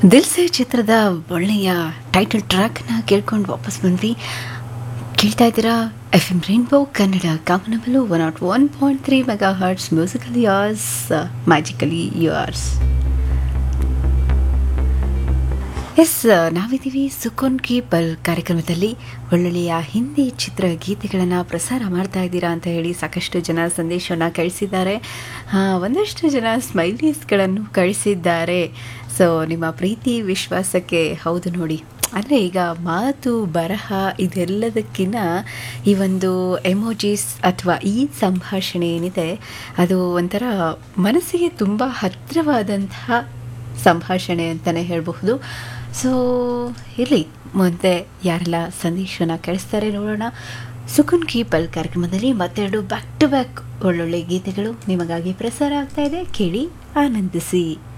ದಿಲ್ಸೆ ಚಿತ್ರದ ಒಳ್ಳೆಯ ಟೈಟಲ್ ಟ್ರ್ಯಾಕ್ನ ಕೇಳ್ಕೊಂಡು ವಾಪಸ್ ಬಂದ್ವಿ ಕೇಳ್ತಾ ಇದ್ದೀರಾ ಎಫ್ ಎಂ ರೈನ್ಬೋ ಕನ್ನಡ ಕಾಮನಬಲು one not one point three megahertz musically yours magically yours yes ನಾವಿದ್ದೀವಿ ಸುಕೋನ್ ಕಿ ಪಲ್ ಕಾರ್ಯಕ್ರಮದಲ್ಲಿ ಒಳ್ಳೊಳ್ಳೆಯ ಹಿಂದಿ ಚಿತ್ರ ಗೀತೆಗಳನ್ನು ಪ್ರಸಾರ ಮಾಡ್ತಾ ಇದ್ದೀರಾ ಅಂತ ಹೇಳಿ ಸಾಕಷ್ಟು ಜನ ಸಂದೇಶವನ್ನು ಕಳಿಸಿದ್ದಾರೆ ಆ, ಒಂದಷ್ಟು ಜನ ಸ್ಮೈಲೀಸ್ಗಳನ್ನು ಕಳಿಸಿದ್ದಾರೆ ಸೊ ನಿಮ್ಮ ಪ್ರೀತಿ ವಿಶ್ವಾಸಕ್ಕೆ ಹೌದು ನೋಡಿ ಅಂದರೆ ಈಗ ಮಾತು ಬರಹ ಇದೆಲ್ಲದಕ್ಕಿಂತ ಈ ಒಂದು ಎಮೋಜೀಸ್ ಅಥವಾ ಈ ಸಂಭಾಷಣೆ ಏನಿದೆ ಅದು ಒಂಥರ ಮನಸ್ಸಿಗೆ ತುಂಬ ಹತ್ತಿರವಾದಂತಹ ಸಂಭಾಷಣೆ ಅಂತಲೇ ಹೇಳಬಹುದು ಸೊ ಇರಲಿ ಮುಂದೆ ಯಾರೆಲ್ಲ ಸಂದೇಶನ ಕಳಿಸ್ತಾರೆ ನೋಡೋಣ ಸುಕುನ್ ಕಿ ಪಲ್ ಕಾರ್ಯಕ್ರಮದಲ್ಲಿ ಮತ್ತೆರಡು ಬ್ಯಾಕ್ ಟು ಬ್ಯಾಕ್ ಒಳ್ಳೊಳ್ಳೆ ಗೀತೆಗಳು ನಿಮಗಾಗಿ ಪ್ರಸಾರ ಆಗ್ತಾ ಇದೆ ಕೇಳಿ ಆನಂದಿಸಿ